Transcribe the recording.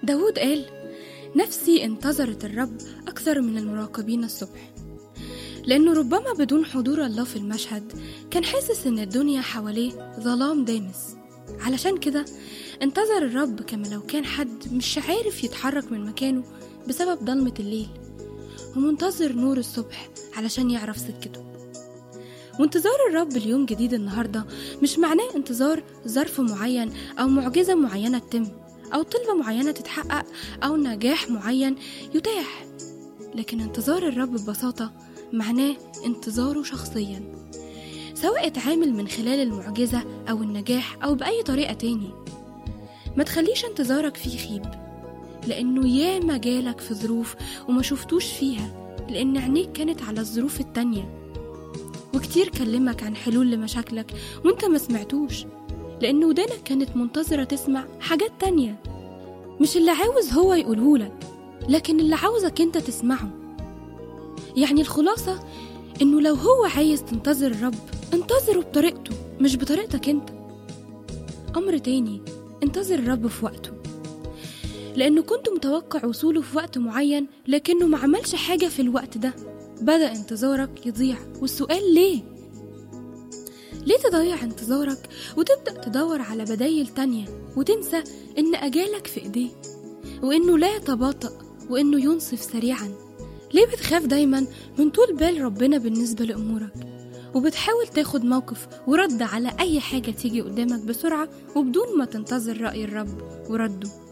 داود قال نفسي انتظرت الرب أكثر من المراقبين الصبح لأنه ربما بدون حضور الله في المشهد كان حاسس إن الدنيا حواليه ظلام دامس علشان كده انتظر الرب كما لو كان حد مش عارف يتحرك من مكانه بسبب ضلمة الليل ومنتظر نور الصبح علشان يعرف سكته وانتظار الرب اليوم جديد النهاردة مش معناه انتظار ظرف معين أو معجزة معينة تتم أو طلبة معينة تتحقق أو نجاح معين يتاح لكن انتظار الرب ببساطة معناه انتظاره شخصيا سواء اتعامل من خلال المعجزة أو النجاح أو بأي طريقة تاني ما تخليش انتظارك فيه خيب لأنه ياما جالك في ظروف وما شفتوش فيها لأن عينيك كانت على الظروف التانية وكتير كلمك عن حلول لمشاكلك وانت ما سمعتوش لأن ودانك كانت منتظرة تسمع حاجات تانية مش اللي عاوز هو يقولهولك لكن اللي عاوزك انت تسمعه يعني الخلاصة انه لو هو عايز تنتظر الرب انتظره بطريقته مش بطريقتك انت أمر تاني انتظر الرب في وقته لأنه كنت متوقع وصوله في وقت معين لكنه ما عملش حاجة في الوقت ده بدأ انتظارك يضيع والسؤال ليه؟ ليه تضيع انتظارك وتبدأ تدور على بدايل تانية وتنسى إن أجالك في إيديه وإنه لا يتباطأ وإنه ينصف سريعا ليه بتخاف دايما من طول بال ربنا بالنسبة لأمورك وبتحاول تاخد موقف ورد على أي حاجة تيجي قدامك بسرعة وبدون ما تنتظر رأي الرب ورده